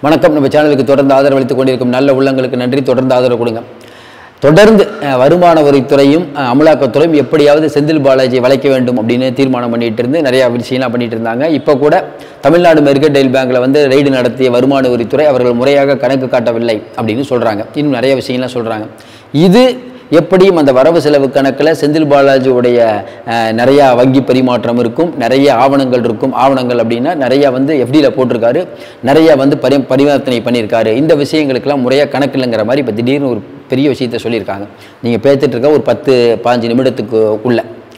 வணக்கம் நம்ம சேனலுக்கு தொடர்ந்து ஆதரவளித்துக் கொண்டிருக்கும் நல்ல உள்ளங்களுக்கு நன்றி தொடர்ந்து ஆதரவு கொடுங்க தொடர்ந்து அஹ், வருமான வரித்துறையும் அஹ், அமலாக்கத்துறையும் எப்படியாவது செந்தில் பாலாஜியை வளைக்க வேண்டும் அப்படின்னு தீர்மானம் பண்ணிட்டு இருந்து நிறைய விஷயம்லாம் பண்ணிட்டு இருந்தாங்க இப்போ கூட தமிழ்நாடு மெர்கடைல் பேங்க்ல வந்து ரெய்டு நடத்திய வருமான வரித்துறை அவர்கள் முறையாக கணக்கு காட்டவில்லை அப்படின்னு சொல்றாங்க இன்னும் நிறைய விஷயங்கள்லாம் சொல்றாங்க இது எப்படியும் அந்த வரவு செலவு கணக்கில் செந்தில் பாலாஜியுடைய அஹ், நிறையா வங்கி பரிமாற்றம் இருக்கும் நிறைய ஆவணங்கள் இருக்கும் ஆவணங்கள் அப்படின்னா நிறைய வந்து எஃப்டியில் போட்டிருக்காரு நிறைய வந்து பரி பரிவர்த்தனை பண்ணியிருக்காரு இந்த விஷயங்களுக்கெல்லாம் முறையாக கணக்கு இல்லைங்கிற மாதிரி இப்போ திடீர்னு ஒரு பெரிய விஷயத்த சொல்லியிருக்காங்க நீங்கள் பேசிட்டு இருக்க ஒரு பத்து பாஞ்சு நிமிடத்துக்கு உள்ள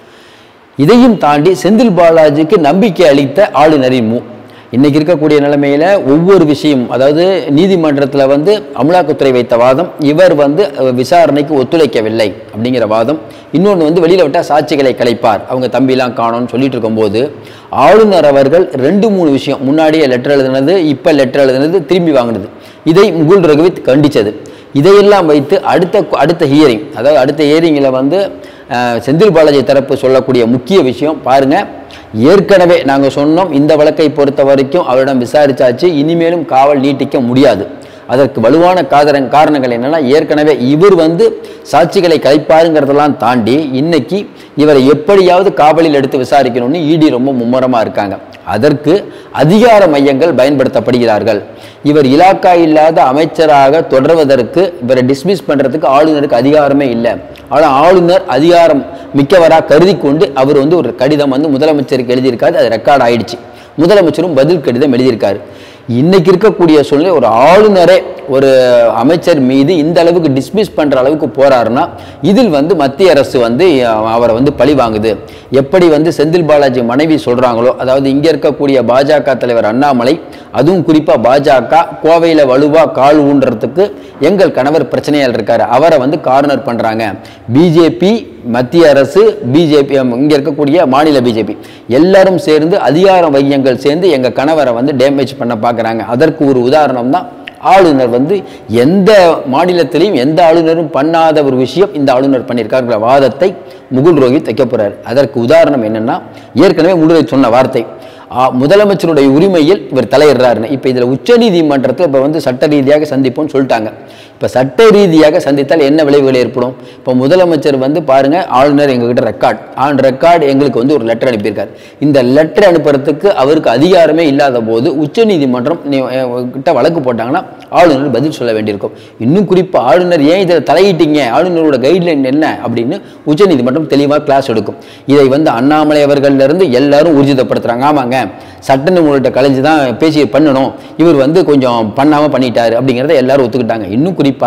இதையும் தாண்டி செந்தில் பாலாஜிக்கு நம்பிக்கை அளித்த ஆளுநரின் மூ இன்னைக்கு இருக்கக்கூடிய நிலைமையில ஒவ்வொரு விஷயம் அதாவது நீதிமன்றத்தில் வந்து அமலாக்கத்துறை வைத்த வாதம் இவர் வந்து அஹ், விசாரணைக்கு ஒத்துழைக்கவில்லை அப்படிங்கிற வாதம் இன்னொன்று வந்து வெளியில் விட்டால் சாட்சிகளை கலைப்பார் அவங்க தம்பிலாம் காணோம்னு சொல்லிட்டு இருக்கும்போது ஆளுநர் அவர்கள் ரெண்டு மூணு விஷயம் முன்னாடியே லெட்டர் எழுதுனது இப்போ லெட்டர் எழுதுனது திரும்பி வாங்கினது இதை முகுல் ரகுவித் கண்டிச்சது இதையெல்லாம் வைத்து அடுத்த அடுத்த ஹியரிங் அதாவது அடுத்த ஹியரிங்கில் வந்து அஹ், செந்தில் பாலாஜி தரப்பு சொல்லக்கூடிய முக்கிய விஷயம் பாருங்க ஏற்கனவே நாங்கள் சொன்னோம் இந்த வழக்கை பொறுத்த வரைக்கும் அவரிடம் விசாரிச்சாச்சு இனிமேலும் காவல் நீட்டிக்க முடியாது அதற்கு வலுவான காதரங் காரணங்கள் என்னன்னா ஏற்கனவே இவர் வந்து சாட்சிகளை கலைப்பாருங்கிறதெல்லாம் தாண்டி இன்னைக்கு இவரை எப்படியாவது காவலில் எடுத்து விசாரிக்கணும்னு இடி ரொம்ப மும்முரமா இருக்காங்க அதற்கு அதிகார மையங்கள் பயன்படுத்தப்படுகிறார்கள் இவர் இலாக்கா இல்லாத அமைச்சராக தொடர்வதற்கு இவரை டிஸ்மிஸ் பண்றதுக்கு ஆளுநருக்கு அதிகாரமே இல்லை ஆனால் ஆளுநர் அதிகாரம் மிக்கவரா கருதி கொண்டு அவர் வந்து ஒரு கடிதம் வந்து முதலமைச்சருக்கு எழுதியிருக்காரு அது ரெக்கார்ட் ஆயிடுச்சு முதலமைச்சரும் பதில் கடிதம் எழுதியிருக்காரு இன்னைக்கு இருக்கக்கூடிய சூழ்நிலை ஒரு ஆளுநரே ஒரு அமைச்சர் மீது இந்த அளவுக்கு டிஸ்மிஸ் பண்ற அளவுக்கு போறாருன்னா இதில் வந்து மத்திய அரசு வந்து அஹ், அவரை வந்து பழி வாங்குது எப்படி வந்து செந்தில் பாலாஜி மனைவி சொல்றாங்களோ அதாவது இங்க இருக்கக்கூடிய பாஜக தலைவர் அண்ணாமலை அதுவும் குறிப்பா பாஜக கோவையில வலுவா கால் ஊன்றதுக்கு எங்கள் கணவர் பிரச்சனையால் இருக்காரு அவரை வந்து கார்னர் பண்றாங்க பிஜேபி மத்திய அரசு பிஜேபி இங்க இருக்கக்கூடிய மாநில பிஜேபி எல்லாரும் சேர்ந்து அதிகார மையங்கள் சேர்ந்து எங்க கணவரை வந்து டேமேஜ் பண்ண பார்க்கறாங்க அதற்கு ஒரு உதாரணம் தான் ஆளுநர் வந்து எந்த மாநிலத்திலையும் எந்த ஆளுநரும் பண்ணாத ஒரு விஷயம் இந்த ஆளுநர் பண்ணியிருக்காருங்கிற வாதத்தை முகுல் ரோஹித் வைக்க போறாரு அதற்கு உதாரணம் என்னன்னா ஏற்கனவே முழுரை சொன்ன வார்த்தை ஆ, முதலமைச்சருடைய உரிமையில் இவர் தலையிடுறாருன்னு இப்போ இதில் உச்சநீதிமன்றத்தில் இப்போ வந்து சட்ட ரீதியாக சந்திப்போம்னு சொல்லிட்டாங்க இப்போ சட்ட ரீதியாக சந்தித்தால் என்ன விளைவுகள் ஏற்படும் இப்போ முதலமைச்சர் வந்து பாருங்க ஆளுநர் எங்ககிட்ட ரெக்கார்ட் ஆன் ரெக்கார்டு எங்களுக்கு வந்து ஒரு லெட்டர் அனுப்பியிருக்காரு இந்த லெட்டர் அனுப்புறதுக்கு அவருக்கு அதிகாரமே இல்லாத போது உச்சநீதிமன்றம் நீ- அஹ் கிட்ட வழக்கு போட்டாங்கன்னா ஆளுநர் பதில் சொல்ல வேண்டியிருக்கும் இன்னும் குறிப்பாக ஆளுநர் ஏன் இதில் தலையிட்டீங்க ஆளுநரோட கைட்லைன் என்ன அப்படின்னு உச்சநீதிமன்றம் தெளிவாக கிளாஸ் எடுக்கும் இதை வந்து அண்ணாமலை அவர்கள்ல இருந்து எல்லாரும் ஊர்ஜிதப்படுத்துறாங்க ஆமாங்க சட்ட நூல்கிட்ட கலைஞ்சு தான் பேசி பண்ணணும் இவர் வந்து கொஞ்சம் பண்ணாம பண்ணிட்டாரு அப்படிங்கிறத எல்லாரும் ஒத்துக்கிட்டாங்க இன்னும் குறிப்பா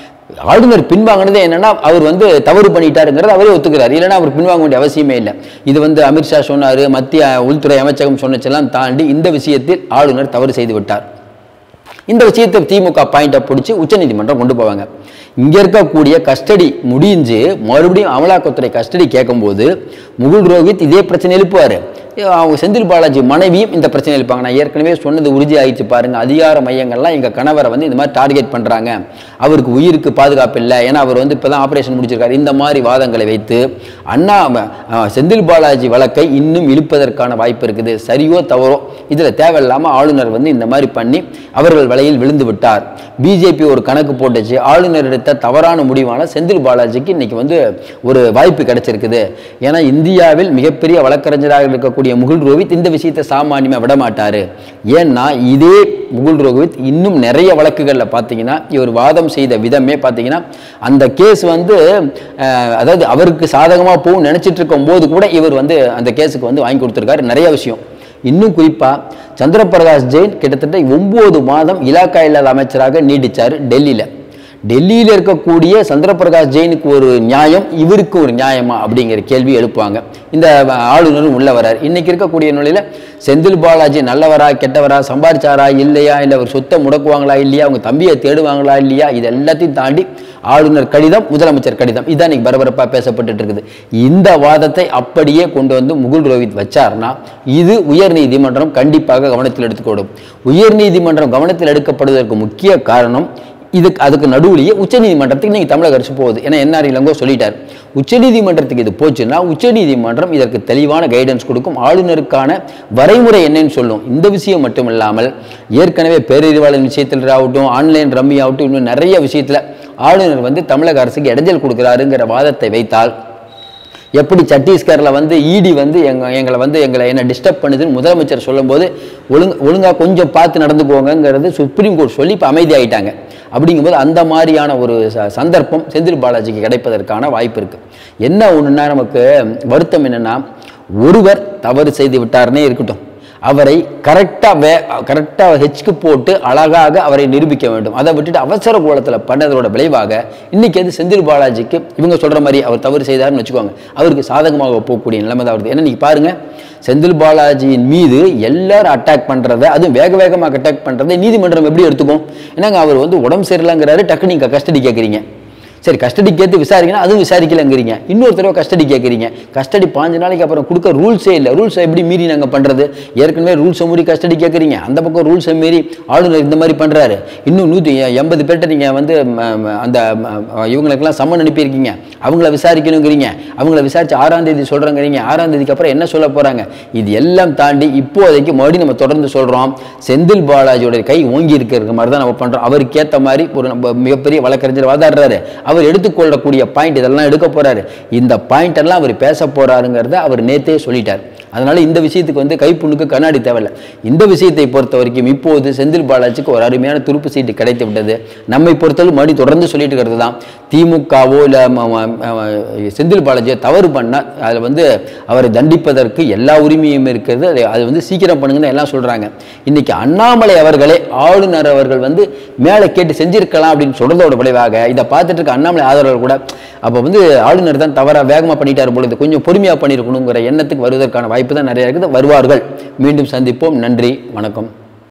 ஆளுநர் பின்வாங்கினதே என்னன்னா அவர் வந்து தவறு பண்ணிட்டாருங்கிறத அவரே ஒத்துக்கிறார் இல்லைன்னா அவர் பின்வாங்க வேண்டிய அவசியமே இல்லை இது வந்து அமித்ஷா சொன்னாரு மத்திய உள்துறை அமைச்சகம் சொன்னச்செல்லாம் தாண்டி இந்த விஷயத்தில் ஆளுநர் தவறு செய்து விட்டார் இந்த விஷயத்தை திமுக பாயிண்டை பிடிச்சி உச்சநீதிமன்றம் கொண்டு போவாங்க இங்க இருக்கக்கூடிய கஸ்டடி முடிஞ்சு மறுபடியும் அமலாக்கத்துறை கஸ்டடி கேட்கும்போது முகுல் ரோஹித் இதே பிரச்சனை எழுப்புவாரு அவங்க செந்தில் பாலாஜி மனைவியும் இந்த பிரச்சனை எழுப்பாங்க நான் ஏற்கனவே சொன்னது உறுதி ஆயிடுச்சு பாருங்க அதிகார மையங்கள்லாம் எங்க கணவரை வந்து இந்த மாதிரி டார்கெட் பண்றாங்க அவருக்கு உயிருக்கு பாதுகாப்பு இல்லை ஏன்னா அவர் வந்து இப்பதான் ஆபரேஷன் முடிச்சிருக்காரு இந்த மாதிரி வாதங்களை வைத்து அண்ணா அஹ், செந்தில் பாலாஜி வழக்கை இன்னும் இழுப்பதற்கான வாய்ப்பு இருக்குது சரியோ தவறோ இதுல தேவையில்லாம ஆளுநர் வந்து இந்த மாதிரி பண்ணி அவர்கள் வலையில் விழுந்து விட்டார் பிஜேபி ஒரு கணக்கு போட்டுச்சு ஆளுநர் எடுத்த தவறான முடிவான செந்தில் பாலாஜிக்கு இன்னைக்கு வந்து ஒரு வாய்ப்பு கிடைச்சிருக்குது ஏன்னா இந்தியாவில் மிகப்பெரிய வழக்கறிஞராக இருக்கக்கூடிய முகுல் ரோஹித் இந்த விஷயத்தை சாமானியமா விட மாட்டாரு ஏன்னா இதே முகுல் ரோஹித் இன்னும் நிறைய வழக்குகளில் பார்த்தீங்கன்னா இவர் வாதம் செய்த விதமே பார்த்தீங்கன்னா அந்த கேஸ் வந்து அஹ், அதாவது அவருக்கு சாதகமாக போகும் நினைச்சிட்டு இருக்கும் போது கூட இவர் வந்து அந்த கேஸுக்கு வந்து வாங்கி கொடுத்துருக்காரு நிறைய விஷயம் இன்னும் குறிப்பா சந்திரபிரகாஷ் ஜெயின் கிட்டத்தட்ட ஒன்பது மாதம் இலாக்கா இல்லாத அமைச்சராக நீடிச்சார் டெல்லியில டெல்லியில் இருக்கக்கூடிய சந்திரபிரகாஷ் ஜெயினுக்கு ஒரு நியாயம் இவருக்கு ஒரு நியாயமா அப்படிங்கிற கேள்வி எழுப்புவாங்க இந்த ஆளுநரும் உள்ள வரார் இன்னைக்கு இருக்கக்கூடிய நிலையில செந்தில் பாலாஜி நல்லவரா கெட்டவரா சம்பாதிச்சாரா இல்லையா இல்லை அவர் சொத்தை முடக்குவாங்களா இல்லையா அவங்க தம்பியை தேடுவாங்களா இல்லையா இது எல்லாத்தையும் தாண்டி ஆளுநர் கடிதம் முதலமைச்சர் கடிதம் இதான் இன்னைக்கு பரபரப்பா பேசப்பட்டுட்டு இருக்குது இந்த வாதத்தை அப்படியே கொண்டு வந்து முகுல் ரோஹித் வச்சார்னா இது உயர் நீதிமன்றம் கண்டிப்பாக கவனத்தில் எடுத்துக்கொடும் உயர் நீதிமன்றம் கவனத்தில் எடுக்கப்படுவதற்கு முக்கிய காரணம் இதுக்கு அதுக்கு நடுவுலயே உச்சநீதிமன்றத்துக்கு நீங்கள் தமிழக அரசு போகுது ஏன்னா என்ஆர் இளங்கோ சொல்லிட்டார் உச்சநீதிமன்றத்துக்கு இது போச்சுன்னா உச்சநீதிமன்றம் இதற்கு தெளிவான கைடன்ஸ் கொடுக்கும் ஆளுநருக்கான வரைமுறை என்னன்னு சொல்லும் இந்த விஷயம் மட்டும் இல்லாமல் ஏற்கனவே பேரறிவாளன் விஷயத்தில் ஆகட்டும் ஆன்லைன் ரம்மி ஆகட்டும் இன்னும் நிறைய விஷயத்தில் ஆளுநர் வந்து தமிழக அரசுக்கு இடைஞ்சல் கொடுக்குறாருங்கிற வாதத்தை வைத்தால் எப்படி சத்தீஸ்கரில் வந்து இடி வந்து எங்க எங்களை வந்து எங்களை என்ன டிஸ்டர்ப் பண்ணுதுன்னு முதலமைச்சர் சொல்லும்போது ஒழுங்கு ஒழுங்காக கொஞ்சம் பார்த்து நடந்துக்கோங்கிறது சுப்ரீம் கோர்ட் சொல்லி இப்போ அமைதியாயிட்டாங்க அப்படிங்கும்போது அந்த மாதிரியான ஒரு ச- சந்தர்ப்பம் செந்தில் பாலாஜிக்கு கிடைப்பதற்கான வாய்ப்பு இருக்குது என்ன ஒன்றுனா நமக்கு வருத்தம் என்னென்னா ஒருவர் தவறு செய்து விட்டார்னே இருக்கட்டும் அவரை கரெக்டாக வே கரெக்டாக ஹெச்க்கு போட்டு அழகாக அவரை நிரூபிக்க வேண்டும் அதை விட்டுட்டு அவசர கோலத்தில் பண்ணதோட விளைவாக இன்னைக்கு அது செந்தில் பாலாஜிக்கு இவங்க சொல்கிற மாதிரி அவர் தவறு செய்தார்னு வச்சுக்கோங்க அவருக்கு சாதகமாக போகக்கூடிய நிலைமை தான் வருது ஏன்னா நீங்கள் பாருங்கள் செந்தில் பாலாஜியின் மீது எல்லாரும் அட்டாக் பண்ணுறத அதுவும் வேக வேகமாக அட்டாக் பண்ணுறதை நீதிமன்றம் எப்படி எடுத்துக்கும் ஏன்னாங்க அவர் வந்து உடம்பு சரியில்லைங்கிறாரு டக்கு நீங்கள் கஸ்டடி கேட்குறீங்க சரி கஸ்டடி கேட்டு விசாரிக்கணும் அதுவும் விசாரிக்கலங்கிறீங்க இன்னொரு தடவை கஸ்டடி கேட்குறீங்க கஸ்டடி பாஞ்சு நாளைக்கு அப்புறம் கொடுக்க ரூல்ஸே இல்லை ரூல்ஸை எப்படி மீறி நாங்கள் பண்ணுறது ஏற்கனவே ரூல்ஸை மீறி கஸ்டடி கேட்குறீங்க அந்த பக்கம் ரூல்ஸை மீறி ஆளுநர் இந்த மாதிரி பண்ணுறாரு இன்னும் நூற்றி எண்பது பேர்கிட்ட நீங்கள் வந்து ம, ம, அந்த ம, இவங்களுக்கெல்லாம் சம்மன் அனுப்பியிருக்கீங்க அவங்கள விசாரிக்கணுங்கிறீங்க அவங்கள விசாரிச்சு ஆறாம் தேதி சொல்கிறேங்கிறீங்க ஆறாம் தேதிக்கு அப்புறம் என்ன சொல்ல போகிறாங்க இது எல்லாம் தாண்டி இப்போதைக்கு மறுபடியும் நம்ம தொடர்ந்து சொல்கிறோம் செந்தில் பாலாஜியோட கை ஓங்கி இருக்கிற மாதிரி தான் நம்ம பண்ணுறோம் அவருக்கு ஏற்ற மாதிரி ஒரு நம்ம மிகப்பெரிய வழக்கறிஞர் வாதாடுறாரு அவர் எடுத்துக்கொள்ளக்கூடிய பாயிண்ட் இதெல்லாம் எடுக்க போறாரு இந்த பாயிண்ட் எல்லாம் அவர் பேச போறாருங்கிறத அவர் நேத்தே சொல்லிட்டார் அதனால இந்த விஷயத்துக்கு வந்து கைப்புண்ணுக்கு கண்ணாடி தேவையில்ல இந்த விஷயத்தை பொறுத்த வரைக்கும் இப்போது செந்தில் பாலாஜிக்கு ஒரு அருமையான துருப்பு சீட்டு கிடைத்து விட்டது நம்மை பொறுத்தளவு மறுபடியும் தொடர்ந்து சொல்லிட்டு இருக்கிறது தான் திமுகவோ இல்லை செந்தில் பாலாஜியோ தவறு பண்ணால் அதில் வந்து அவரை தண்டிப்பதற்கு எல்லா உரிமையும் இருக்கிறது அதை அது வந்து சீக்கிரம் பண்ணுங்கன்னு எல்லாம் சொல்கிறாங்க இன்னைக்கு அண்ணாமலை அவர்களே ஆளுநர் அவர்கள் வந்து மேலே கேட்டு செஞ்சிருக்கலாம் அப்படின்னு சொல்றதோட விளைவாக இதை பார்த்துட்டு இருக்க அண்ணாமலை ஆதரவாளர் கூட அப்போ வந்து ஆளுநர் தான் தவறாக வேகமாக பண்ணிட்டார் பொழுது கொஞ்சம் பொறுமையாக பண்ணியிருக்கணுங்கிற எண்ணத்துக்கு வருவதற்கான வாய்ப்பு தான் நிறைய இருக்குது வருவார்கள் மீண்டும் சந்திப்போம் நன்றி வணக்கம்